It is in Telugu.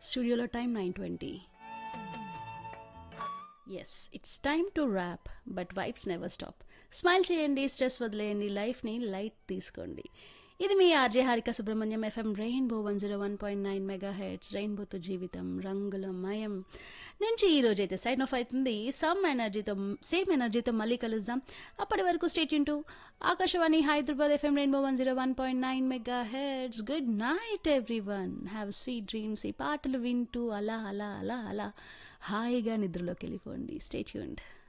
స్టూడియోలో time nine twenty yes it's time to wrap but vibes never stop smile చేయండి స్ట్రెస్ వదిలేయండి లైఫ్ని లైట్ తీసుకోండి ఇది మీ RJ Harika Subrahmanyam FM Rainbow one zero one point nine megahertz రెయిన్బోతో జీవితం రంగుల మయం నుంచి ఈ రోజు అయితే సైన్ ఆఫ్ అవుతుంది సమ్ ఎనర్జీతో సేమ్ ఎనర్జీతో మళ్ళీ కలుద్దాం అప్పటి వరకు stay tuned to Akashvani Hyderabad FM Rainbow one zero one point nine megahertz good night every one have sweet dreams ఈ పాటలు వింటూ అలా అలా అలా అలా హాయిగా నిద్రలోకి వెళ్ళిపోండి స్టేట్ యూండ్